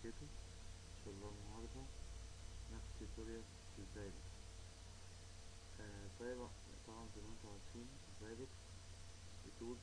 educator ان شاء الله النهاردة ناخد توتوريال في الزايلكس آه طيب طبعا زي ما انتم عارفين الزايلكس بتقول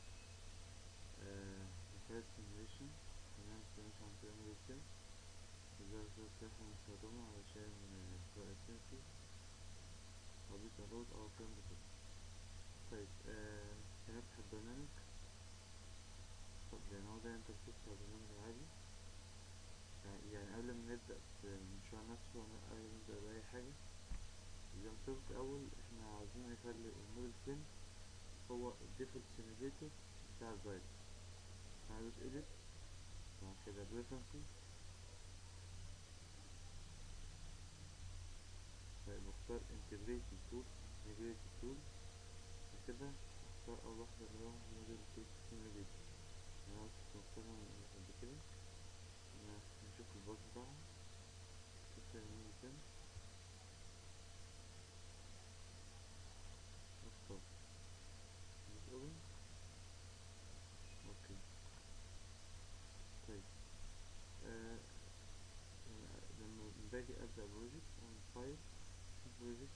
آه مكان سيميوليشن هنعمل سيميوليشن عن طريق الميديسين الزايلكس ده احنا بنستخدمه علشان البروسيسنج أو بيتعرض أو الكلام ده كله طيب آه هنفتح البرنامج طب يعني هو ده انترفيس بتاع البرنامج العادي يعني- يعني قبل ما نبدأ في المشروع نفسه ولا قبل ما نبدأ بأي حاجة زي ما قلت في الأول احنا عاوزين نخلي الموديل سين هو الديفولت سيميليتور بتاع الزايد هندوس edit بعد كده preferences طيب نختار integrated tool integrated tool بعد كده نختار أول واحدة اللي هو موديل سيميليتور أنا كنت مختارها من قبل كده أنا نشوف الباص بتاعها نختار الموديل سين نختار ندوس open اوكي طيب آه آه، لما باجي ابدا بروجكت اعمل فايل بروجكت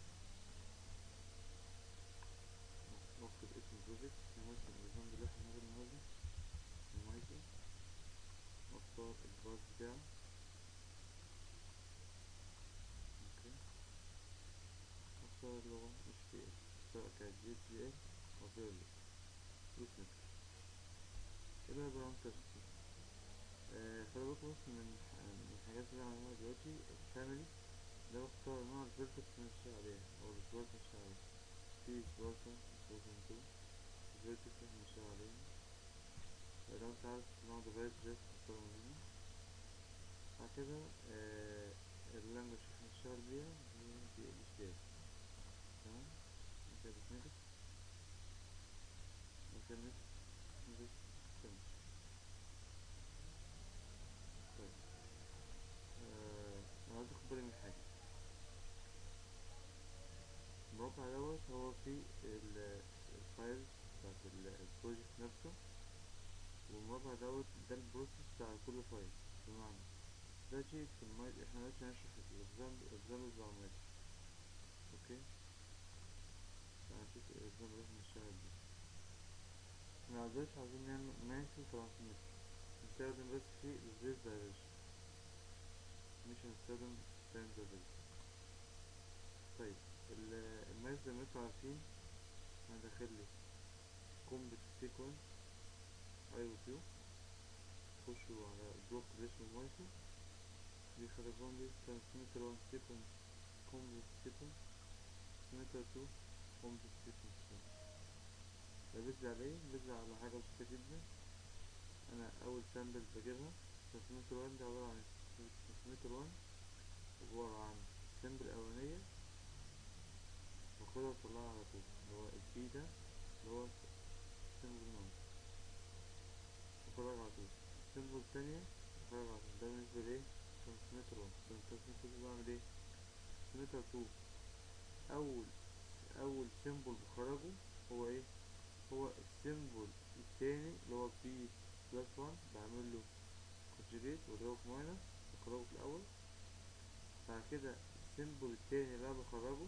واكتب اسم البروجكت مثلا النظام اللي احنا هنعمله النهارده المايكرو واختار الباص بتاعه اوكي واختار اللغة HTML سواء كانت JPL أو Violet دوس نتر كده براون تيست آه، خلي بالكم بس من الح- من الحاجات اللي أنا هعملها دلوقتي الفاميلي ده بختار نوع الفيرتكس اللي ماشي عليها أو السبورت اللي ماشي عليها في سبورتا سبورتا تو الفيرتكس اللي ماشي عليها لو انت عارف نوع ديفايس ده تختاره من هنا بعد كده آه، اللانجوج اللي احنا هنشتغل بيها هي دي اتش دي تمام كده بتنجح بعد كده نكست ندوس finish طيب آه، أنا عايز اخد بالي من حاجة الموقع دوت هو فيه ال- الفايلز بتاعت ال- البروجكت نفسه والموقع دوت ده البروسيس بتاع كل فايل بمعنى دلوقتي في المايك احنا دلوقتي هنشرح الإكزامبل الإكزامبل بتاع المايك اوكي فهنشوف الإكزامبل اللي احنا هنشتغل بيه احنا دلوقتي عايزين نعمل مايكرو ترانسميتر نستخدم بس فيه الزيت دايركشن مش هنستخدم تايم دايركشن طيب ال- المايك زي ما انتوا عارفين انا داخل لي كومبت سيكونس اي او كيو خشوا على البلوك اللي اسمه مايكرو بيخرجون لي ترانسميتر 1 سيكونس كومبت سيكونس ترانسميتر 2 كومبت سيكونس ببز عليه ببز على حاجة بسيطة جدا انا اول سامبل بجيبها ترانسميتر 1 ده عبارة عن ترانسميتر 1 عبارة عن السامبل الأولانية باخدها واطلعها على طول اللي هو البي ده اللي هو السيمبل نمبر بخرج على طول السيمبل التانية بخرج على طول ده بالنسبة لإيه ترانسميتر 1 ترانسميتر 2 بعمل إيه ترانسميتر 2 أول أول سيمبل بخرجه هو إيه هو السيمبل التاني اللي هو بي بلس 1 بعمل له كونجيجيت واضربه في ماينس بخرجه في الأول بعد كده السيمبل التاني اللي أنا بخرجه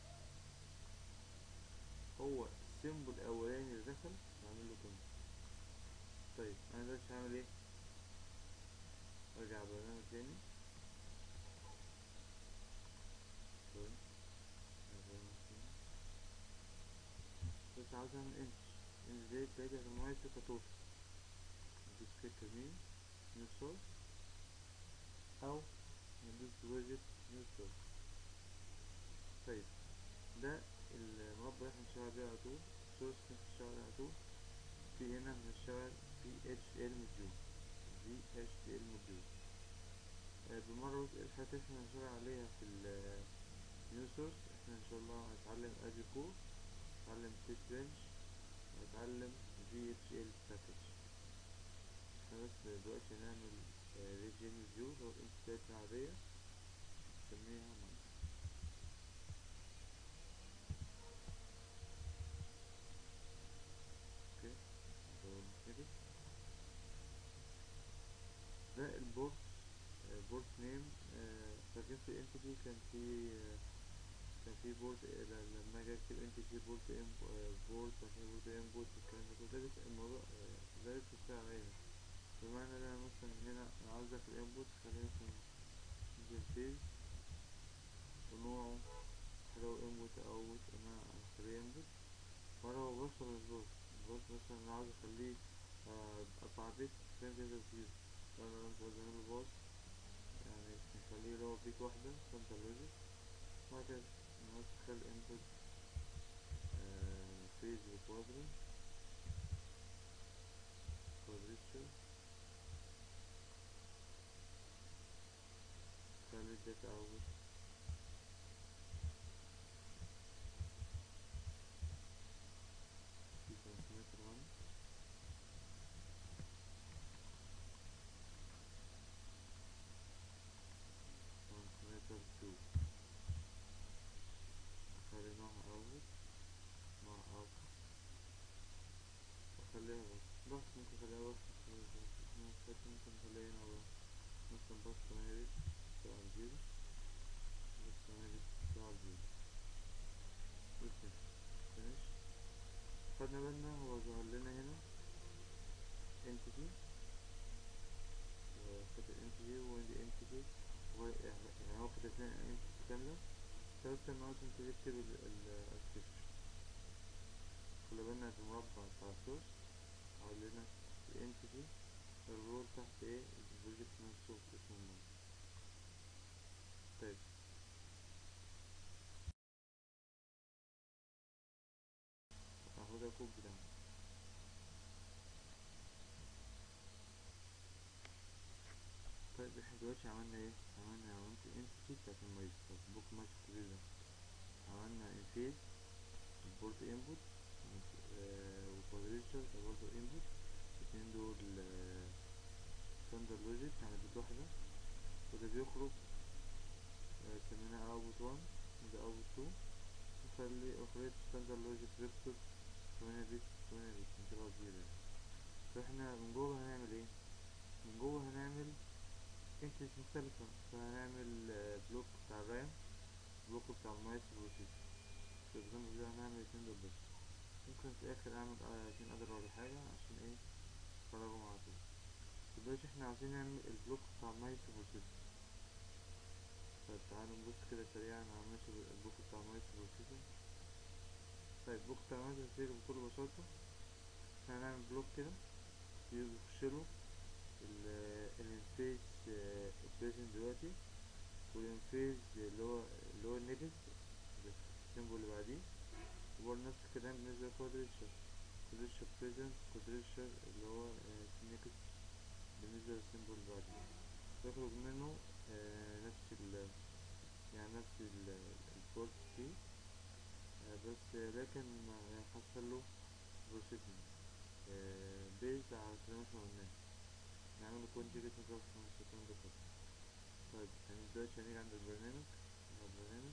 هو السيمبل الأولاني اللي دخل بعمل له كونجيجيت طيب أنا دلوقتي هعمل إيه أرجع برنامج تاني سوري أرجع برنامج تاني. بس عاوز اعمل انت انت دي بتلاقي في المايك كتوصل ندوس كليك يمين نيو سورس او ندوس بروجكت نيو سورس طيب ده المربع اللي احنا هنشتغل بيه على طول سورس اللي هنشتغل على طول في هنا هنشتغل في اتش ال موديول في اتش ال موديول بالمرة بس الحاجات اللي احنا هنشتغل عليها في النيو سورس احنا ان شاء الله هنتعلم ادي كور هنتعلم تيست بنش هنتعلم في اتش ال باكج احنا بس دلوقتي هنعمل ريجين فيو لو انت بتاعتنا عادية نسميها مايك اوكي نزود كده ده البورت البورت نيم فاكر في الانتيتي كان في آه، كان في بورت لما اجي اكتب انتيتي بورت ام بورت عشان بورت انبوت والكلام ده كله ده بس الموضوع آه، ده بتشتغل عليه بمعنى ان انا مثلا هنا انا عاوزك الانبوت خلينا مثلا انترفيس ونوعه هل هو انبوت او اوت انا هخليه انبوت ولا هو بوست ولا مش بوست بوست مثلا انا عاوز اخليه آه، اربعة بيت فين تقدر تجيبه فانا انت عاوز اعمله بوست يعني نخليه اللي هو بيت واحدة سنتر لوجيك وهكذا انا عاوز اخلي انبوت فيز وكوادرنت كوادريتشر خلي الداتا اوت في ترانسميتر وان ترانسميتر تو اخلي نوعها اوت نوع اوت اخليها بس بس ممكن اخليها بس ممكن اخليها هنا بس مثلا بس تمانية بيت سبعة زيرو بس تمانية بيت سبعة زيرو بس فينش خدنا بالنا هو ظهر لنا هنا entity كتب entity ودي entity هو يعني هو كتب لنا entity كاملة بس ان هو انت تكتب الاركتكتشر خلي بالنا في المربع بتاع السورس عامل لنا الانتيتي الرول تحت ايه البروجكت نفسه اسمه المهم طيب اهو ده الكود بتاعنا طيب احنا دلوقتي عملنا ايه عملنا عملت الانتيتي بتاعت المايس بتاعت البوك مايس كبير ده عملنا انفيز البورت انبوت وكوادريتشر ده برضه انبوت الاتنين دول ستاندر لوجيك يعني بيت واحدة وده بيخرج آه، سميناه اوتبوت وان وده اوتبوت تو وخلي وخليت ستاندر لوجيك فيكتور تمانية بيت تمانية بيت من كده زيرو يعني فاحنا من جوه هنعمل ايه من جوه هنعمل انتريس مختلفة فهنعمل آه، بلوك بتاع الرام بلوك بتاع المايس بروسيسور في الزمن ده هنعمل اتنين دول بس ممكن في الاخر اعمل آه، اتنين ادر ولا حاجة عشان ايه تتفرجوا مع طول دلوقتي احنا عاوزين نعمل البلوك بتاع المايس بروسيسور طيب تعالوا نبص كده سريعا على ماشي البلوك بتاع المايس بروسيسور طيب البلوك بتاع المايس بروسيسور بكل بساطة احنا هنعمل بلوك كده بيخش له الانفيس بريزنت دلوقتي والانفيس اللي هو اللي هو النيبس السيمبل اللي بعديه وبرضه نفس الكلام بالنسبة للكوادريتشر كوادريتشر بريزنت كوادريتشر اللي هو نيكست بالنسبة للسيمبل اللي بعديه يخرج منه آه، نفس ال يعني نفس ال البورت فيه آه، بس لكن ما حصل له بروسيسنج بيز على الكلام اللي احنا قلناه نعمل كونجيجيت نظام في الكلام ده كله طيب يعني دلوقتي هنيجي عند البرنامج على البرنامج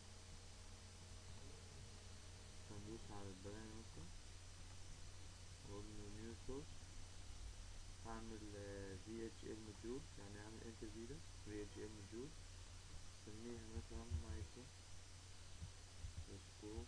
هندوس على البرنامج مثلا واقول له نيو سورس هعمل في اتش ال موديول يعني هعمل انتر في ده في اتش ال موديول سميها مثلا مايكرو سكوب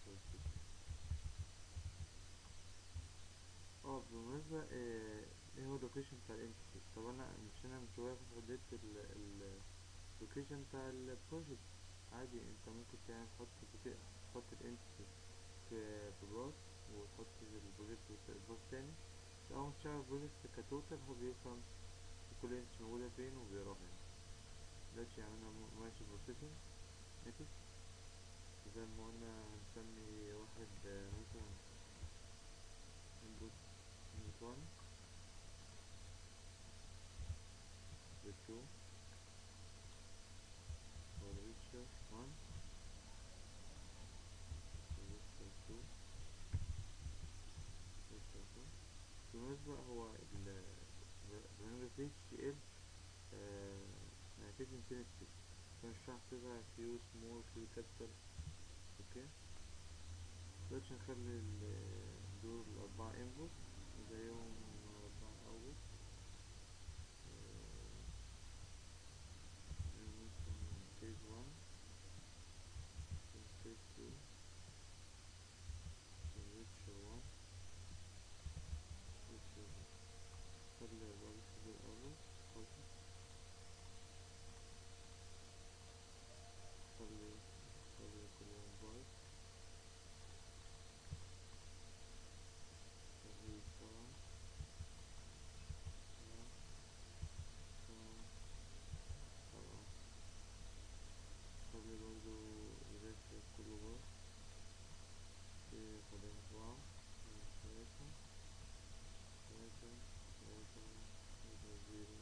اه بالمناسبة آه، ايه هو اللوكيشن بتاع الانتيتي طب انا مش انا من شوية حددت اللوكيشن بتاع البروجكت عادي انت ممكن تعمل تحط بك- تحط الانتيتي في في باص وتحط البروجكت في باص تاني اول ما تشتغل البروجكت كتوتال هو بيفهم كل انتيتي موجودة فين وبيروح يعني دلوقتي عملنا ماشي بروسيسنج نكست زي ما قلنا هنسمي واحد آه، مثلا input input one the two quadrature one quadrature two quadrature two بالمناسبة هو ال برنامج ال HTML نعتبر infinity فمش هحسبها كيو سمول كيو كابيتال اوكي دلوقتي نخلي ال- دول الأربعة input زيهم أربعة output خالصة خلي خلي كلهم بايت خلي طبعا طبعا طبعا طبعا خلي برضو الريفرش كله بايت خلينا أربعة ثلاثة ثلاثة ثلاثة ثلاثة زيرو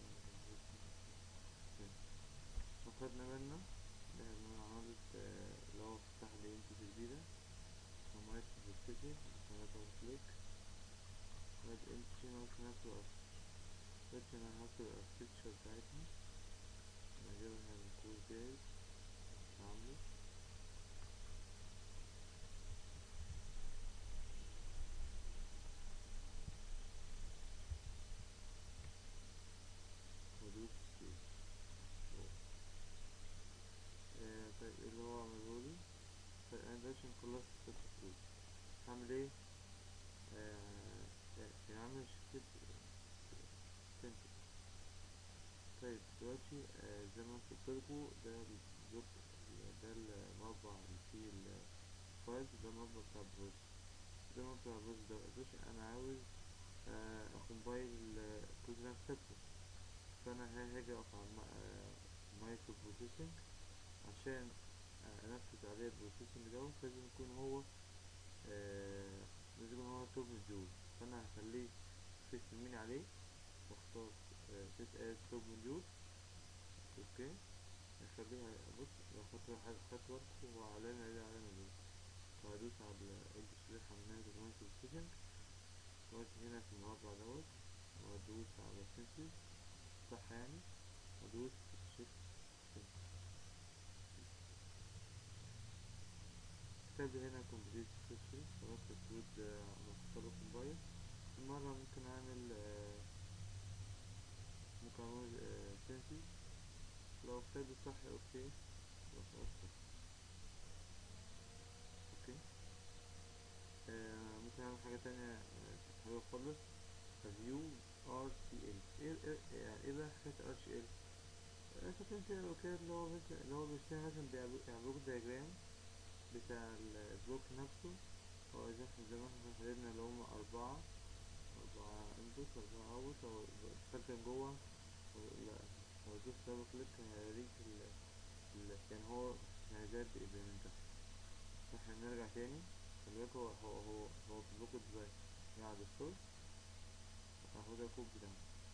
وخدنا بالنا إن أنا عملت اللي هو فتح لي انتج جديدة سميت بروسيسي عشان دبل كليك واد انتج ممكن اكتب دلوقتي انا هكتب الاركتشر بتاعتنا نجيبها من كود جاهز عامله وادوس سيف آه طيب ايه اللي هو عملهولي طيب انا دلوقتي خلصت ست فلوس هعمل ايه آه يعني اعمل شفتت تنتج طيب دلوقتي آه زي ما قلتلكوا ده البلوك ده المربع اللي فيه الفايلز ده المربع بتاع البروز ده المربع بتاع البروز ده دلوقتي انا عاوز آه اكمبايل الكود اللي انا كتبته فانا هاجي اقف على مايكرو بروسيسنج عشان انفذ عليه البروسيسنج دوت لازم يكون هو آه لازم يكون هو توب موديول فانا هخليه فيس يمين عليه واختار فيس اد توب موديول اوكي هخليها بص لو خدت خدت وقت هو علامة عليه علامة دي فهدوس على الانتش اللي حملناه في المايكرو بروسيسنج وادي هنا في المربع دوت وادوس على سنسز صح يعني وادوس شيفت كتب هنا كومبليت سكسسفول خلاص الكود مختار كومبايل المرة ممكن اعمل ممكن اعمل سنسز لو كتب صح اوكي لو خلاص صح اوكي آه ممكن اعمل حاجة تانية حلوة خالص فيو ار سي ال ايه ايه ايه بقى حكاية ار سي ال فاكر انت الاوكاد اللي هو بس اللي هو بيشتغل مثلا بيعملوك دياجرام بتاع البلوك نفسه هو زي زي ما احنا حددنا اللي هما أربعة أربعة انبوت أربعة اوت أو دخلت جوه لا لو دوست دبل كليك هيوريك ال ال يعني هو يعني زي الإيفنت فاحنا نرجع تاني خلي بالك هو هو هو هو في البلوك ديزاين يعني على السورس اهو ده الكود بتاعنا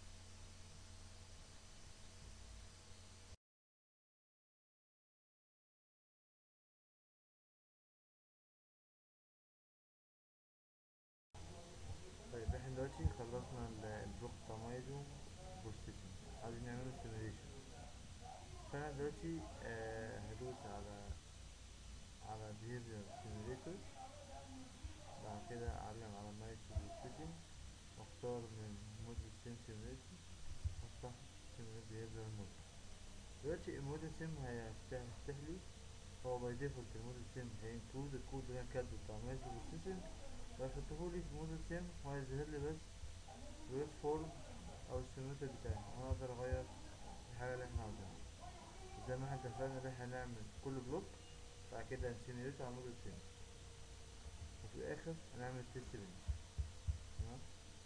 طيب احنا دلوقتي خلصنا البلوك بتاع مايزو بروسيسنج عايزين نعمله سيميليشن فانا دلوقتي آه هدوس على على behavior simulator بعد كده اعلم على مايكرو بروسيسنج واختار من موديل سيم سيميليشن وافتح سيميليت behavior موديل دلوقتي الموديل سيم هيفتح لي هو باي ديفولت الموديل سيم هينكلود الكود اللي انا كاتبه بتاع مايكرو بروسيسنج وهيحطهولي في موديل سيم وهيظهر لي بس الويب فورم او السيميليتر بتاعي وانا اقدر اغير الحاجة اللي احنا عاوزينها زي ما احنا اتفقنا ان احنا هنعمل كل بلوك بعد كده هنسيميليت على موديل سيم وفي الاخر هنعمل تيست بنش تمام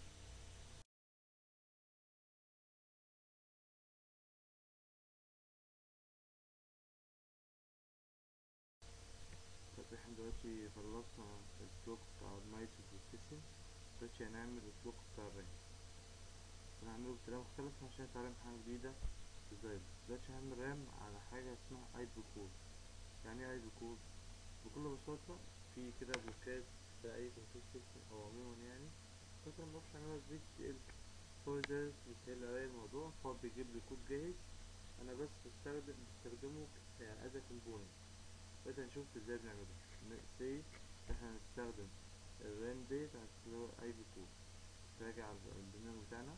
طب احنا دلوقتي خلصنا البلوك بتاع المايكرو بروسيسنج دلوقتي هنعمل البلوك بتاع الرام هنعمله بطريقة مختلفة عشان نتعلم حاجة جديدة ازاي دلوقتي هعمل رام على حاجة اسمها ايدل كور يعني ايه ايدل كور بكل بساطة في كده بلوكات في اي كمبيوتر سيستم او عموما يعني مثلا مبروحش اعملها في اتش ال فولدرز بيسهل عليا الموضوع فهو بيجيب لي كود جاهز انا بس بستخدم بستخدمه يعني از كومبوننت دلوقتي هنشوف ازاي بنعمله سي احنا هنستخدم الرام ديت اللي هو اي بي كود راجع على البرنامج بتاعنا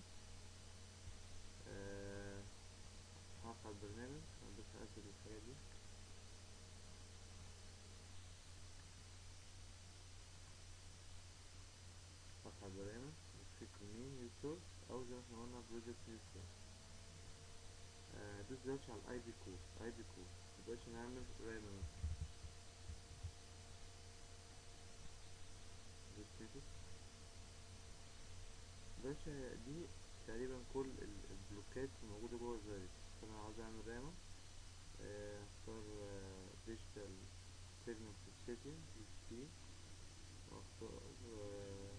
أه هفتح البرنامج بس هقفل الحاجات دي هفتح البرنامج كليك يمين يوتيوب او زي ما احنا قلنا بروجكت يوتيوب آه، دوس دلوقتي على الاي بي كود اي بي كود دلوقتي نعمل رام مثلا دوس نيكست دلوقتي دي تقريبا كل ال- البلوكات الموجودة جوه الفيروس فانا عاوز اعمل رامة آه، اختار ديجيتال سيجنال بروسيسنج دي سي واختار آه،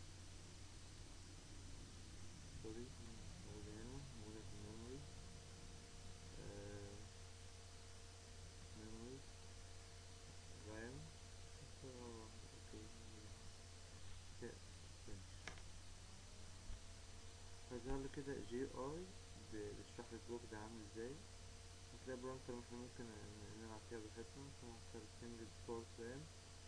سوري موجودة هنا موجودة في الميموري ميموري رام اوكي كده finish. هيظهر لي كده جي اي بيشرح لي البلوك ده عامل ازاي هتلاقي برانكر احنا ممكن ن- نلعب فيها براحتنا فهختار سنجل سورس رام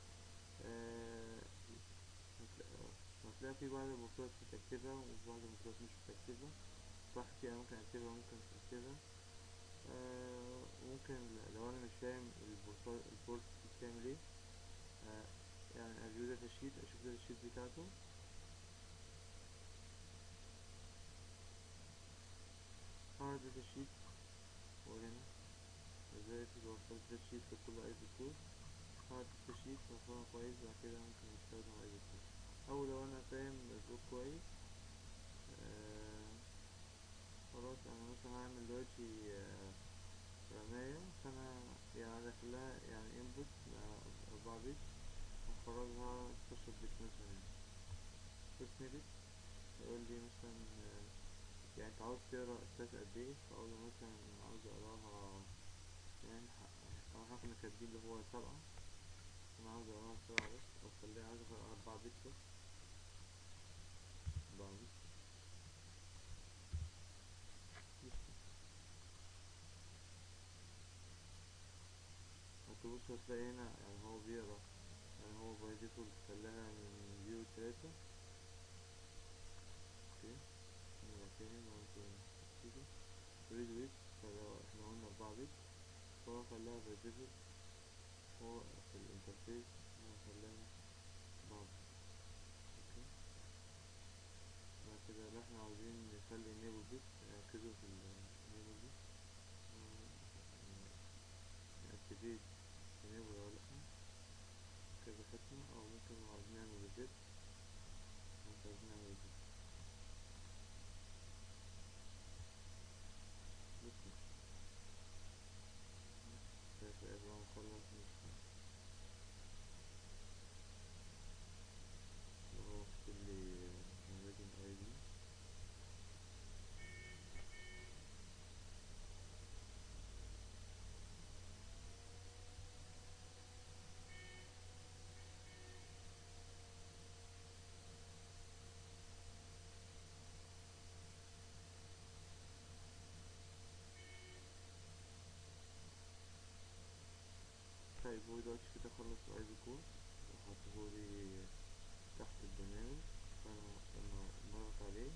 هتلاقي في بعض الموتورات بتكتبها وبعض الموتورات مش بتكتبها براحتي انا ممكن اكتبها ممكن مش اكتبها آه، ممكن ل- لو انا مش فاهم البورت البورت دي بتعمل ايه آه، يعني اريو داتا شيت اشوف داتا شيت بتاعته هعمل داتا شيت وهنا ازاي توصل داتا شيت لكل اي بي كود هعمل داتا شيت وافهمها كويس بعد كده ممكن استخدم اي بي كود او لو انا فاهم البلوك كويس آه، خلاص انا مثلا هعمل دلوقتي آه، رماية فانا يعني داخلها يعني input أربعة بت هخرجها ستاشر بت مثلا يعني بس نيجي يقول لي مثلا آه، يعني انت عاوز تقرا استات قد ايه فاقول له مثلا أنا عاوز اقراها يعني ح- أو احنا كنا كاتبين اللي هو سبعة انا عاوز اقراها سبعة بس او خليها عاوز اقراها اربعة بت بس اربعة بت بس هتبص هتلاقي هنا يعني هو بيقرا يعني هو باي ديفولت خلاها من زيرو تلاتة اوكي نرجع تاني برضه كده ريد ويت فلو احنا قلنا اربعة بت فهو خلاها باي ديفولت هو في الانترفيس هو خلاها اربعة بت اوكي بعد كده لو احنا عاوزين نخلي enable bit نركزوا في ال enable bit نأكتيفيت enable ولا لأ كده خدنا أو ممكن لو عاوزين نعمل reset مش عاوزين نعمل reset بس كده في الأسبوع مخلص مش هو كتب لي generating ID طيب هو دلوقتي كده خلص الاي بي كود وحطهولي تحت البرنامج فانا لما نضغط عليه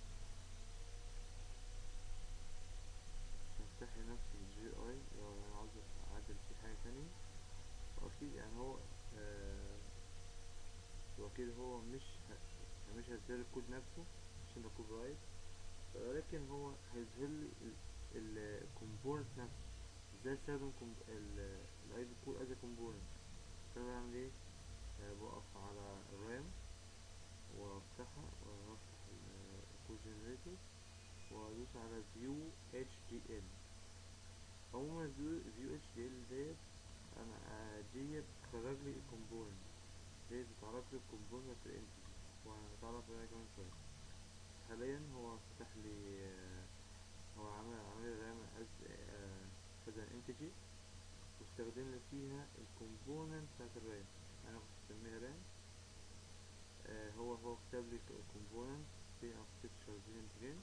هفتح لي نفس الجي اي لو انا عاوز اعدل فيه حاجة تانية واكيد يعني هو آه واكيد هو مش ه- مش هيظهر الكود نفسه عشان ده كود رايت ولكن هو هيظهر لي الكومبوننت نفسه ازاي استخدم الاي بي كود از كومبوننت فانا بعمل ايه آه، بقف على الرام وافتحها وافتح الكود جنريتور وادوس على فيو اتش دي ال عموما فيو اتش دي ال ديت انا آه، ديت بتخرج لي الكومبوننت ديت بتعرف لي الكومبوننت الانتجر وهنتعرف عليها كمان شوية حاليا هو فتح لي آه، هو عمل عمل الرام از از ان انتجر واستخدم لي فيها الكومبوننت بتاعت الرام انا كنت مسميها رام آه هو هو كتب لي الكومبوننت في architecture بين بين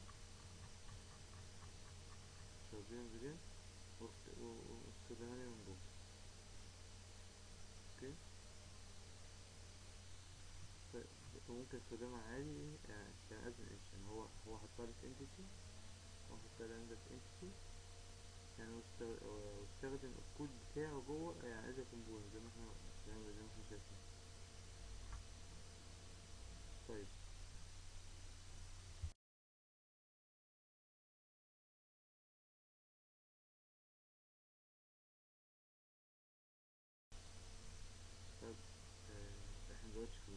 بين بين واستخدمها لي من جوه اوكي طيب ممكن استخدمها عادي يعني كان از ان هو هو حطها لي في entity وحطها لي عندك entity يعني واست- واستخدم الكود بتاعه جوه يعني از كومبوننت زي ما احنا زي ما زي ما احنا شايفين طيب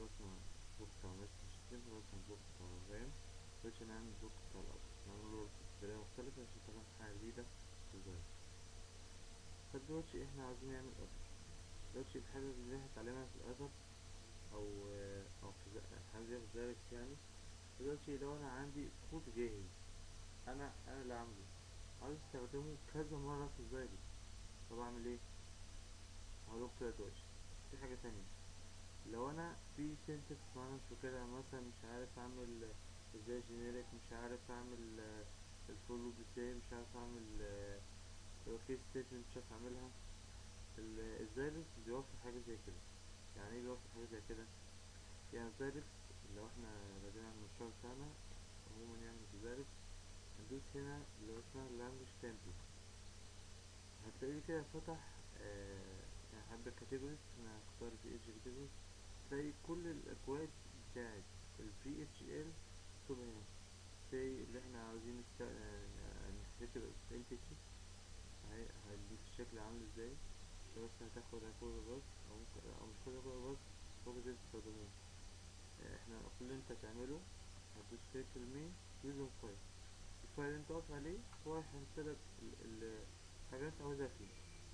خلصنا البلوك بتاع الماستر سيستم خلصنا البلوك بتاع الرام مبقتش نعمل البلوك بتاع الأرض نعمله بطريقة مختلفة عشان طبعا حاجة جديدة في الزراير فدلوقتي احنا عاوزين نعمل أذر دلوقتي الحاجة اللي احنا اتعلمنا في الأذر أو أو في ز- حاجة زي في الزاركس يعني دلوقتي لو أنا عندي كود جاهز أنا أنا اللي عامله عاوز استخدمه كذا مرة في الزاركس طب أعمل ايه؟ هقولك كده دلوقتي في حاجة تانية لو انا في سنتكس ما انا مش فاكرها مثلا مش عارف اعمل ازاي جينيريك مش عارف اعمل الفولو بتاعي مش عارف اعمل اوكي ستيتمنت مش عارف اعملها ال- الزايلكس بيوفر حاجة زي كده يعني ايه بيوفر حاجة زي كده يعني الزايلكس لو احنا راجعين على المشروع بتاعنا عموما يعني في الزايلكس هندوس هنا اللي هو اسمها language template هتلاقيه كده فتح آه يعني حبة كاتيجوريز انا هختار في اتش كاتيجوريز تلاقي كل الاكواد بتاعت ال VHL مكتوبة هنا زي اللي احنا عاوزين نست... آه، نحتكر entity اهي هديك الشكل عامل ازاي انت بس هتاخد كل بس او ممكن او مش كل كل بس هو ده تستخدموه آه، احنا كل اللي انت تعمله هتدوس كليك يمين يوزر فايل الفايل اللي انت واقف عليه هو هيحطلك ال- ال- الحاجات اللي انت عاوزها فيه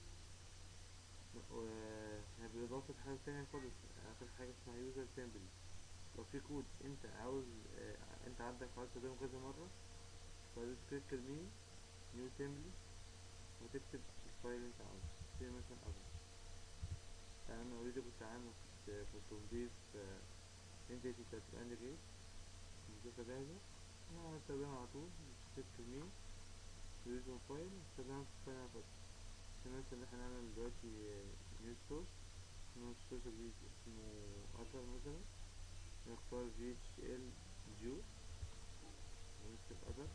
وبالإضافة لحاجة تانية خالص آخر حاجة اسمها يوزر تمبلت لو في كود انت عاوز آه، انت عندك عاوز تستخدمه كذا مرة فدوس كليك يمين نيو تمبلت وتكتب الفايل اللي انت عاوزه زي مثلا أبل انا اوريدي كنت عامل كنت كنت مضيف انتيتي بتاعت الاند جيت مضيفة جاهزة انا هستخدمها على طول كليك يمين يوزر فايل استخدمها في فايل فايل مثلا اللي احنا نعمل دلوقتي نيو سورس نيو سورس جديد اسمه أثر مثلا نختار في اتش ال جو ونكتب أثر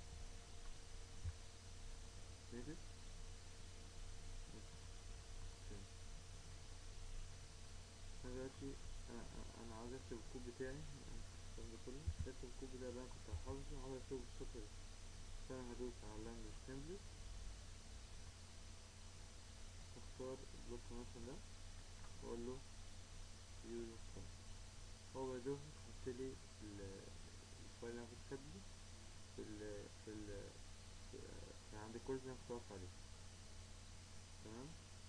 نيتف انا دلوقتي انا انا أنا عاوز اكتب الكود بتاعي الكلام ده كله اكتب الكود بتاعي اللي انا كنت حافظه عاوز اكتبه بالشكل ده فانا هدوس على language template اختار البلوك مثلا ده واقول له يوزر فايل هو بدوه يحط لي ال- الفايل اللي انا كنت كاتبه في ال في ال في في عند الكورس اللي انا كنت واقف عليه تمام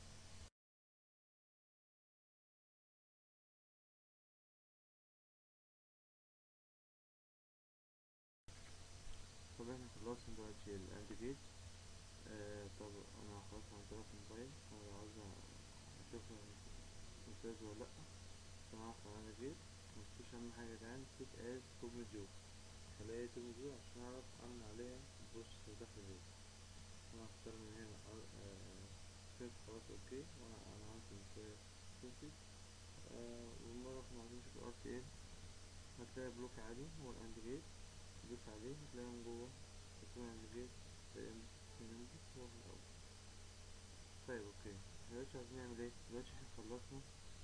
طب احنا خلصنا دلوقتي الاند جيت آه طب انا خلاص عملتها في الموبايل انا لو عاوز اشوفها ممتاز ولا لأ فانا هدخل على الاند جيت متنسوش اهم حاجة يا جدعان سيت از توب جو خليها توب جو عشان اعرف اعمل عليها بروسيس داخل الجيت انا هختار من هنا سيت خلاص اوكي وانا انا عملت من شوية سيتي آه والمرة كنا عاوزين نشوف الار تي ال هتلاقي بلوك عادي هو الاند جيت تدوس عليه هتلاقي من جوه تكون اند جيت هو في الاول طيب اوكي دلوقتي عايزين نعمل ايه دلوقتي احنا خلصنا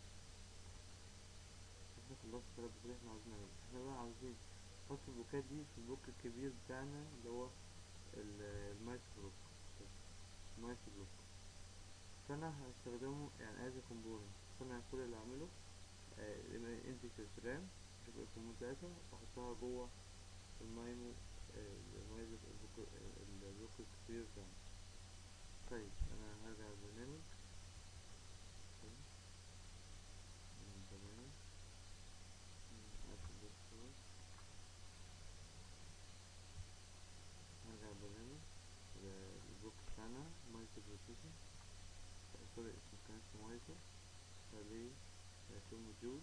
احنا خلصنا الثلاث بلوكات اللي احنا عاوزين نعملها احنا بقى عاوزين نحط البلوكات دي في البلوك الكبير بتاعنا اللي هو ال- المايكرو بلوك المايكرو بلوك فانا هستخدمه يعني از كومبوننت فانا كل اللي اعمله انتجرز رام اشوف الكومبوننت بتاعتها واحطها جوه المايمو المايمو البلوك البلوك الكبير بتاعنا طيب انا هرجع البرنامج طيب، من البرنامج من آخر بس خلاص هرجع البرنامج ل- البلوك بتاعنا مايكرو بروسيسور سوري اسمه كان اسمه مايكرو خليه يكون موجود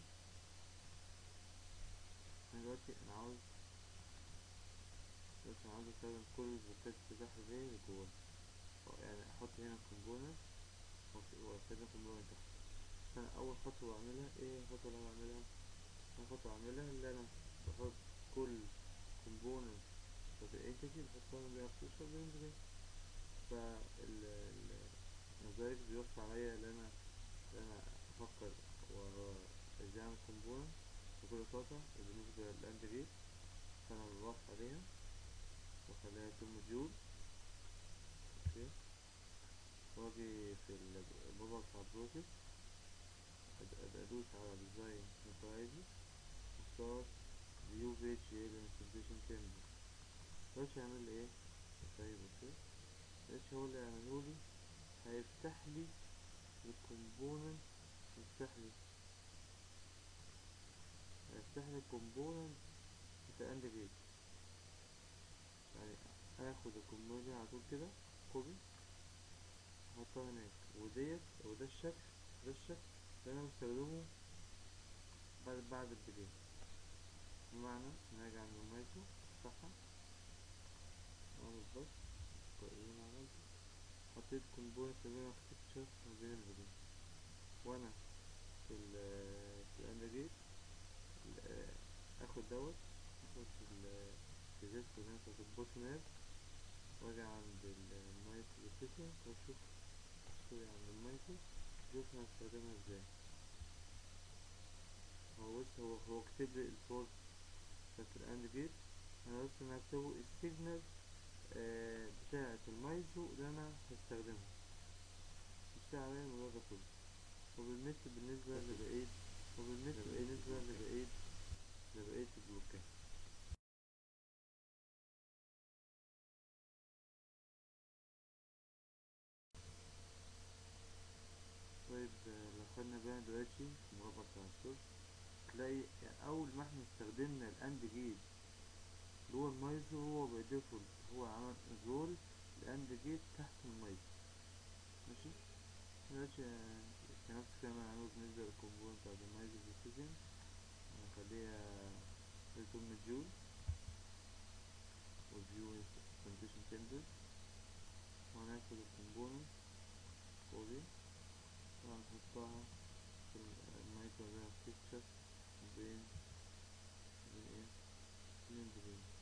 انا دلوقتي انا عاوز دلوقتي انا عاوز استخدم كل البلوكات بتاعها دي اللي جوه يعني احط هنا كومبوننت واستخدم كومبوننت تحت فانا اول خطوة بعملها ايه الخطوة اللي انا بعملها اول خطوة بعملها اللي انا بحط كل كومبوننت بتاعت الانتيتي بحطها بيها خصوصا بالانجليزي فال ال- النظرية بيوفر عليا ان انا ان انا افكر و ازاي اعمل كومبوننت بكل بساطة بالنسبة للاند جيت فانا بوقف عليها واخليها تو موديول اوكي واجي في البابا بتاع البروسيس أد- ادوس على ديزاين ميثايزي واختار فيو بيج انستليشن تمبل دلوقتي هيعمل لي ايه طيب اوكي دلوقتي هو اللي هيعمله لي هيفتح لي الكومبوننت يفتح لي هيفتح لي الكومبوننت بتاع اند جيت يعني اخد الكومبوننت دي على طول كده كوبي احطها هناك وديت وده الشكل ده الشكل اللي انا بستخدمه بعد بعد البداية بمعنى ان اجي عند المايكرو افتحها اعمل بس اللي انا عملته حطيت كومبوننت ما بين architecture ما بين الفيديو وانا في ال في الاند جيت اخد دوت اخد الجزاز كلها بتاعت البوت ماب واجي عند المايكرو سيتنج واشوف سوري عند المايكرو اشوف انا هستخدمها ازاي هو بص هو هو كتب لي الفورس بتاعت الاند جيت انا بس انا هكتبه السيجنال آه بتاعة المايزو اللي انا هستخدمها مش فارق عليا الموضوع ده كله وبالمثل بالنسبة لبقية وبالمثل بالنسبة لبقية لبقية البلوكات طيب آه، لو خدنا بقى دلوقتي المربع بتاع الصوت تلاقي أول ما احنا استخدمنا الأند جيت جوه المايزو هو باي ديفولت هو عمل رول الأند جيت تحت المايزو ماشي دلوقتي آه، نفس الكلام اللي هنعمله بالنسبة للكومبوننت بتاعت المايزو بريسيجن هنخليها ريتورن جول وفيو انستنتيشن تمبل وهناخد الكومبوننت كوبي وهنحطها في المايكرو ده بيكتشر بين بين ايه بين البرين